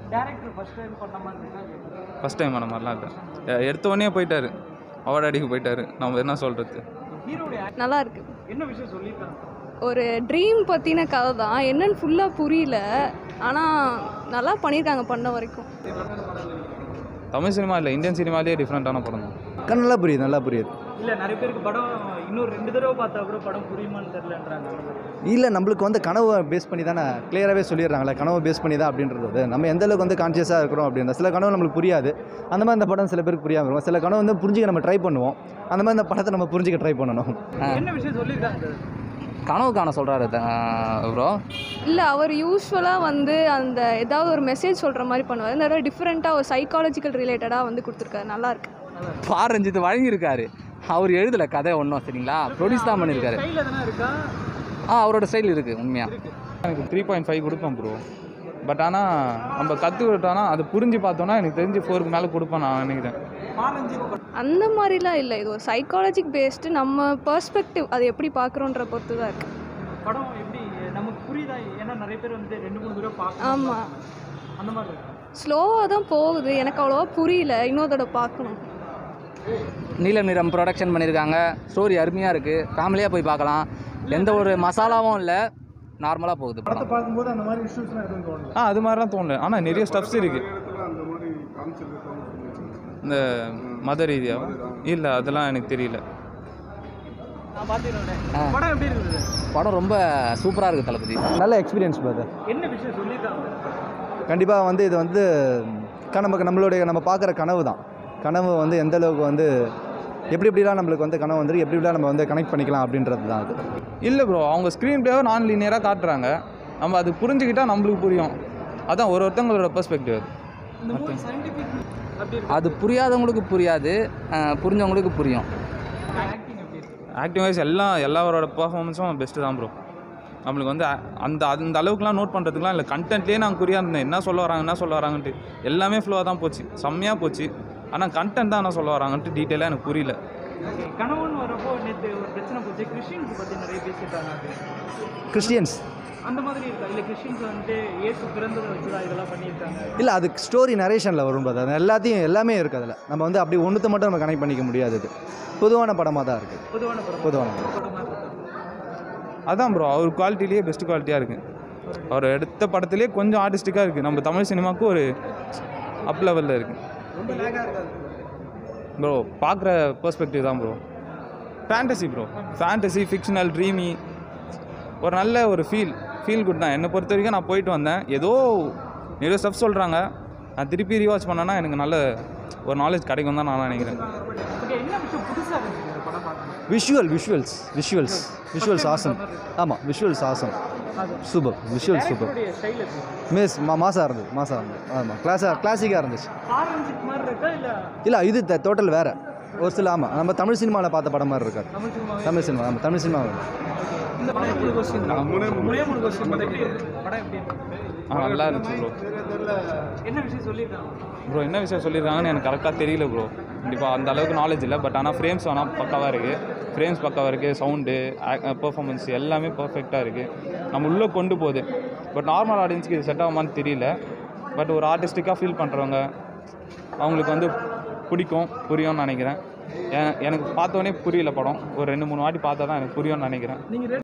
Director first time பண்ண மாதிரி இருக்கா ஃபஸ்ட் டைம் அந்த மாதிரிலாம் இல்லை எடுத்த உடனே போயிட்டாரு அவார்டு அடிக்க போயிட்டாரு நம்ம என்ன சொல்கிறது ஹீரோடைய நல்லா இருக்கு என்ன விஷயம் சொல்லியிருக்காங்க ஒரு ட்ரீம் பற்றின கதை தான் என்னன்னு ஃபுல்லாக புரியல ஆனால் நல்லா பண்ணியிருக்காங்க பண்ண வரைக்கும் தமிழ் சினிமா இல்லை இந்தியன் சினிமாலேயே டிஃப்ரெண்ட்டான படம் தான் கண் நல்லா புரியுது நல்லா புரியுது இல்ல நிறைய பேருக்கு படம் இன்னும் ரெண்டு தடவை பார்த்தா கூட படம் புரியுமான்னு தெரியலன்றாங்க இல்லை நம்மளுக்கு வந்து கனவை பேஸ் பண்ணி தானே கிளியராகவே சொல்லிடுறாங்களே கனவை பேஸ் பண்ணி தான் அப்படின்றது நம்ம எந்த அளவுக்கு வந்து கான்சியஸாக இருக்கிறோம் அப்படின்ற சில கனவு நம்மளுக்கு புரியாது அந்த மாதிரி இந்த படம் சில பேருக்கு புரியாமல் இருக்கும் சில கனவு வந்து புரிஞ்சுக்க நம்ம ட்ரை பண்ணுவோம் அந்த மாதிரி இந்த படத்தை நம்ம புரிஞ்சுக்க ட்ரை பண்ணணும் என்ன விஷயம் சொல்லியிருக்காங்க கனவு காண சொல்கிறாரு ப்ரோ இல்லை அவர் யூஸ்வலாக வந்து அந்த ஏதாவது ஒரு மெசேஜ் சொல்கிற மாதிரி பண்ணுவார் இந்த தடவை டிஃப்ரெண்ட்டாக ஒரு சைக்காலஜிக்கல் ரிலேட்டடாக வந்து கொடுத்துருக்காரு நல்லா இருக்கு பாரஞ்சித் வழங்கியிருக்காரு அவர் எழுதலை கதை ஒன்றும் சரிங்களா ப்ரொடியூஸ் தான் பண்ணியிருக்காரு கையில் எதனா இருக்கா ஆ அவரோட ஸ்டைல் இருக்குது உண்மையாக எனக்கு த்ரீ பாயிண்ட் ஃபைவ் கொடுப்பேன் ப்ரோ பட் ஆனால் நம்ம கற்றுக்கிட்டோன்னா அது புரிஞ்சு பார்த்தோன்னா எனக்கு தெரிஞ்சு ஃபோருக்கு மேலே கொடுப்பேன் நான் நினைக்கிறேன் பாரஞ்சித் அந்த மாதிரிலாம் இல்லை இது ஒரு சைக்காலஜிக் பேஸ்டு நம்ம பர்ஸ்பெக்டிவ் அது எப்படி பார்க்குறோன்ற பொறுத்து தான் இருக்குது படம் எப்படி நமக்கு புரியுதா ஏன்னா நிறைய பேர் வந்து ரெண்டு மூணு தடவை பார்க்கணும் ஆமாம் அந்த மாதிரி இருக்கு ஸ்லோவாக தான் போகுது எனக்கு அவ்வளோவா புரியல இன்னொரு தடவை பார்க்கணும் நீலம் நிறம் ப்ரொடக்ஷன் பண்ணியிருக்காங்க ஸ்டோரி அருமையாக இருக்குது ஃபேமிலியாக போய் பார்க்கலாம் எந்த ஒரு மசாலாவும் இல்லை நார்மலாக போகுது படம் பார்க்கும்போது அந்த மாதிரி இஷ்யூஸ்லாம் எதுவும் தோணல ஆ அது மாதிரிலாம் தோணல ஆனால் நிறைய ஸ்டப்ஸ் இருக்குது அந்த மாதிரி காமிச்சிருக்காங்க இந்த மத ரீதியாக இல்லை அதெல்லாம் எனக்கு தெரியல நான் பார்த்துக்கிறேன் ஆ. படம் எப்படி இருக்குது படம் ரொம்ப சூப்பராக இருக்குது தளபதி நல்ல எக்ஸ்பீரியன்ஸ் பிரதர் என்ன விஷயம் சொல்லியிருக்காங்க கண்டிப்பாக வந்து இது வந்து க- நமக்கு நம்மளுடைய நம்ம பார்க்குற கனவு தான் கனவு வந்து எந்த அளவுக்கு வந்து எப்படி எப்படிலாம் நம்மளுக்கு வந்து கனவு வந்து எப்படி எப்படிலாம் நம்ம வந்து கனெக்ட் பண்ணிக்கலாம் அப்படின்றது தான் அது இல்லை ப்ரோ அவங்க ஸ்க்ரீன் பிளேவை நான் லீனியராக காட்டுறாங்க நம்ம அது புரிஞ்சுக்கிட்டா நம்மளுக்கு புரியும் அதான் ஒரு ஒருத்தவங்களோட பெர்ஸ்பெக்டிவ் அது இந்த மூவி சயின்டிஃபிக் அப்படி இருக்கு அது புரியாதவங்களுக்கு புரியாது அஹ், புரிஞ்சவங்களுக்கு புரியும் ஆக்டிங் எப்படி இருக்கு ஆக்டிங் வைஸ் எல்லாம் எல்லாரோட பர்ஃபார்மன்ஸும் பெஸ்ட்டு தான் ப்ரோ நம்மளுக்கு வந்து அ- அந்த அந்த அளவுக்குலாம் நோட் பண்ணுறதுக்குலாம் இல்லை கண்டென்ட்லேயே நான் குறியாக இருந்தேன் என்ன சொல்ல வராங்க என்ன சொல்ல வராங்கன்ட்டு எல்லாமே ஃப்ளோவாக தான் போச்சு செம்மையாக போச்சு ஆனால் கண்டென்ட் தான் என்ன சொல்ல வராங்கன்ட்டு டீட்டெயிலாக எனக்கு புரியல ஓகே கணவன் வரப்போ நேற்று ஒரு பிரச்சனை போச்சு கிறிஸ்டின்ஸ் பற்றி நிறைய பேசிட்டாங்க அது கிறிஸ்டியன்ஸ் அந்த மாதிரி இருக்கா இல்லை கிறிஸ்டின்ஸ் வந்துட்டு இயேசு பிறந்ததை வச்சு தான் இதெல்லாம் பண்ணியிருக்காங்க இல்லை அது ஸ்டோரி நரேஷனில் வரும் brother. அது எல்லாத்தையும் எல்லாமே இருக்குது அதில் நம்ம வந்து அப்படி ஒன்றுத்தை மட்டும் நம்ம கனெக்ட் பண்ணிக்க முடியாது இது பொதுவான படமாக தான் இருக்குது பொதுவான படம் பொதுவான படம் படமாக இருக்கு அதான் ப்ரோ அவர் குவாலிட்டிலேயே பெஸ்ட் குவாலிட்டியாக இருக்குது அவர் எடுத்த படத்துலேயே கொஞ்சம் ஆர்டிஸ்டிக்காக இருக்குது நம்ம தமிழ் சினிமாவுக்கு ஒரு அப் லெவலில் இருக்குது ப்ரோ பார்க்குற பெர்ஸ்பெக்டிவ் தான் bro fantasy bro fantasy fictional dreamy ஒரு நல்ல ஒரு ஃபீல் ஃபீல் குட் தான் என்னை பொறுத்த வரைக்கும் நான் போயிட்டு வந்தேன் ஏதோ நிறைய ஸ்டெப் சொல்கிறாங்க நான் திருப்பி ரீவாச் பண்ணேன்னா எனக்கு நல்ல ஒரு நாலேஜ் கிடைக்கும் தான் நான் நினைக்கிறேன் ஓகே என்ன விஷயம் புதுசாக இருந்துச்சு இந்த படம் பார்க்கணும் visual visuals visuals visuals awesome ஆமாம் visuals awesome super visual super டேரக்டருடைய ஸ்டைல் எப்படி மிஸ் மா மாசாக இருந்தது மாசாக இருந்தது ஆமாம் கிளாஸாக கிளாசிக்காக இருந்துச்சு ஆரஞ்சிக் மாதிரி இருக்கா இல்லை இல்லை இது டோட்டல் வேறு ஒரு சில ஆமாம் நம்ம தமிழ் சினிமாவில் பார்த்த படம் மாதிரி இருக்காது தமிழ் சினிமா தமிழ் சினிமா ஆமாம் தமிழ் சினிமா இந்த படம் மூணு கொஸ்டின் மூணே மூணு கொஸ்டின் படம் எப்படி இருக்கு படம் எப்படி இருக்கு ஆ நல்லா இருந்துச்சு ப்ரோ என்ன விஷயம் சொல்லியிருக்காங்க ப்ரோ என்ன விஷயம் சொல்லியிருக்காங்கன்னு எனக்கு கரெக்டாக தெரியல ப்ரோ கண்டிப்பாக அந்த அளவுக்கு நாலேஜ் இல்லை பட் ஆனால் ஃப்ரேம்ஸ் வேணால் பக்காவாக இருக்குது ஃப்ரேம்ஸ் பக்காவாக இருக்குது சவுண்டு பெர்ஃபார்மன்ஸ் எல்லாமே பர்ஃபெக்டாக இருக்குது நம்ம உள்ளே கொண்டு போகுது பட் நார்மல் ஆடியன்ஸ்க்கு இது செட் ஆகுமான்னு தெரியல பட் ஒரு ஆர்டிஸ்டிக்காக ஃபீல் பண்ணுறவங்க அவங்களுக்கு வந்து பிடிக்கும் புரியும்னு நினைக்கிறேன் எ- எனக்கு பார்த்தோன்னே புரியல படம் ஒரு ரெண்டு மூணு வாட்டி பார்த்தா தான் எனக்கு புரியும்னு நினைக்கிறேன் நீங்கள்